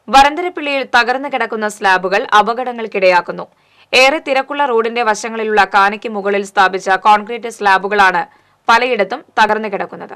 വരന്തരപ്പിള്ളിയിൽ തകർന്നു കിടക്കുന്ന സ്ലാബുകൾ അപകടങ്ങൾക്കിടയാക്കുന്നു ഏറെ തിരക്കുള്ള റോഡിന്റെ വശങ്ങളിലുള്ള കാനയ്ക്ക് മുകളിൽ സ്ഥാപിച്ച കോൺക്രീറ്റ് സ്ലാബുകളാണ് പലയിടത്തും തകർന്നു കിടക്കുന്നത്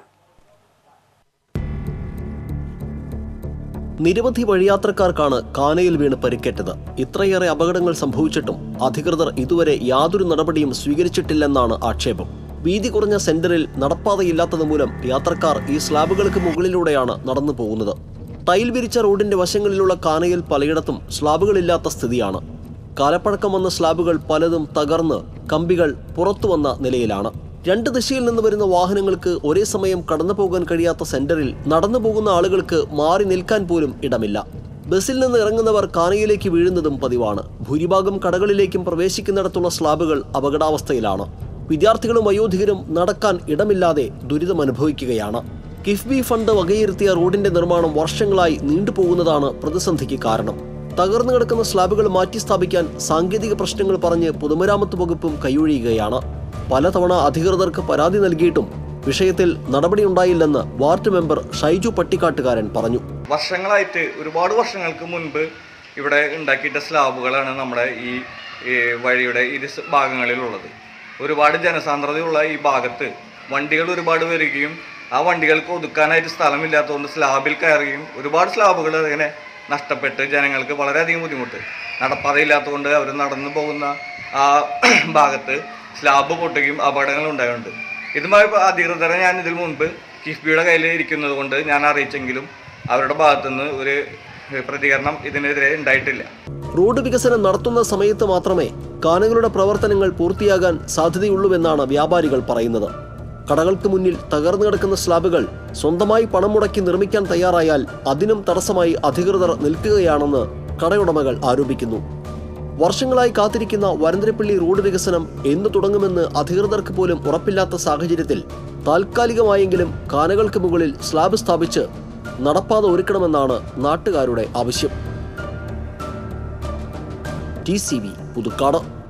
നിരവധി വഴിയാത്രക്കാർക്കാണ് കാനയിൽ വീണ് പരിക്കേറ്റത് ഇത്രയേറെ അപകടങ്ങൾ സംഭവിച്ചിട്ടും അധികൃതർ ഇതുവരെ യാതൊരു നടപടിയും സ്വീകരിച്ചിട്ടില്ലെന്നാണ് ആക്ഷേപം വീതി കുറഞ്ഞ സെന്ററിൽ നടപ്പാതയില്ലാത്തത് മൂലം യാത്രക്കാർ ഈ സ്ലാബുകൾക്ക് മുകളിലൂടെയാണ് നടന്നു പോകുന്നത് ടൈൽ വിരിച്ച റോഡിന്റെ വശങ്ങളിലുള്ള കാനയിൽ പലയിടത്തും സ്ലാബുകളില്ലാത്ത സ്ഥിതിയാണ് കാലപ്പഴക്കം വന്ന സ്ലാബുകൾ പലതും തകർന്ന് കമ്പികൾ പുറത്തു വന്ന നിലയിലാണ് രണ്ട് ദിശയിൽ നിന്ന് വരുന്ന വാഹനങ്ങൾക്ക് ഒരേ സമയം കടന്നു പോകാൻ കഴിയാത്ത സെന്ററിൽ നടന്നു പോകുന്ന ആളുകൾക്ക് മാറി നിൽക്കാൻ പോലും ഇടമില്ല ബസ്സിൽ നിന്ന് ഇറങ്ങുന്നവർ കാനയിലേക്ക് വീഴുന്നതും പതിവാണ് ഭൂരിഭാഗം കടകളിലേക്കും പ്രവേശിക്കുന്നിടത്തുള്ള സ്ലാബുകൾ അപകടാവസ്ഥയിലാണ് വിദ്യാർത്ഥികളും വയോധികരും നടക്കാൻ ഇടമില്ലാതെ ദുരിതം അനുഭവിക്കുകയാണ് കിഫ്ബി ഫണ്ട് വകയിരുത്തിയ റോഡിന്റെ നിർമ്മാണം വർഷങ്ങളായി നീണ്ടുപോകുന്നതാണ് പ്രതിസന്ധിക്ക് കാരണം തകർന്നു കിടക്കുന്ന സ്ലാബുകൾ മാറ്റി സ്ഥാപിക്കാൻ സാങ്കേതിക പ്രശ്നങ്ങൾ പറഞ്ഞ് പൊതുമരാമത്ത് വകുപ്പും കൈയൊഴിയുകയാണ് പലതവണ അധികൃതർക്ക് പരാതി നൽകിയിട്ടും വിഷയത്തിൽ നടപടിയുണ്ടായില്ലെന്ന് വാർഡ് മെമ്പർ ഷൈജു പട്ടിക്കാട്ടുകാരൻ പറഞ്ഞു വർഷങ്ങളായിട്ട് ഒരുപാട് വർഷങ്ങൾക്ക് മുൻപ് ഇവിടെ ഉണ്ടാക്കിയിട്ട സ്ലാബുകളാണ് നമ്മുടെ ഈ ഈ വഴിയുടെ ഇരു സ് ഭാഗങ്ങളിലുള്ളത് ഒരുപാട് ജനസാന്ദ്രതയുള്ള ഈ ഭാഗത്ത് വണ്ടികൾ ഒരുപാട് വരികയും ആ വണ്ടികൾക്ക് ഒതുക്കാനായിട്ട് സ്ഥലമില്ലാത്തതുകൊണ്ട് സ്ലാബിൽ കയറുകയും ഒരുപാട് സ്ലാബുകൾ ഇങ്ങനെ നഷ്ടപ്പെട്ട് ജനങ്ങൾക്ക് വളരെയധികം ബുദ്ധിമുട്ട് നടപ്പാതയില്ലാത്തതുകൊണ്ട് അവർ നടന്നു പോകുന്ന ആ ഭാഗത്ത് സ്ലാബ് പൊട്ടുകയും അപകടങ്ങൾ ഉണ്ടായിട്ടുണ്ട് ഇതുമായി അധികൃതരെ ഞാൻ ഇതിനു മുൻപ് കിഫ്ബിയുടെ കയ്യിൽ ഇരിക്കുന്നത് കൊണ്ട് ഞാൻ അറിയിച്ചെങ്കിലും അവരുടെ ഭാഗത്തുനിന്ന് ഒരു പ്രതികരണം ഇതിനെതിരെ ഉണ്ടായിട്ടില്ല റോഡ് വികസനം നടത്തുന്ന സമയത്ത് മാത്രമേ കാനകളുടെ പ്രവർത്തനങ്ങൾ പൂർത്തിയാകാൻ സാധ്യതയുള്ളൂവെന്നാണ് വ്യാപാരികൾ പറയുന്നത് കടകൾക്ക് മുന്നിൽ തകർന്നു കിടക്കുന്ന സ്ലാബുകൾ സ്വന്തമായി പണം മുടക്കി നിർമ്മിക്കാൻ തയ്യാറായാൽ അതിനും തടസ്സമായി അധികൃതർ നിൽക്കുകയാണെന്ന് കടയുടമകൾ ആരോപിക്കുന്നു വർഷങ്ങളായി കാത്തിരിക്കുന്ന വരന്തരപ്പള്ളി റോഡ് വികസനം എന്ന് തുടങ്ങുമെന്ന് അധികൃതർക്ക് പോലും ഉറപ്പില്ലാത്ത സാഹചര്യത്തിൽ താൽക്കാലികമായെങ്കിലും കാനകൾക്ക് മുകളിൽ സ്ലാബ് സ്ഥാപിച്ച് നടപ്പാത ഒരുക്കണമെന്നാണ് നാട്ടുകാരുടെ ആവശ്യം ടി സി വി പുതുക്കാട്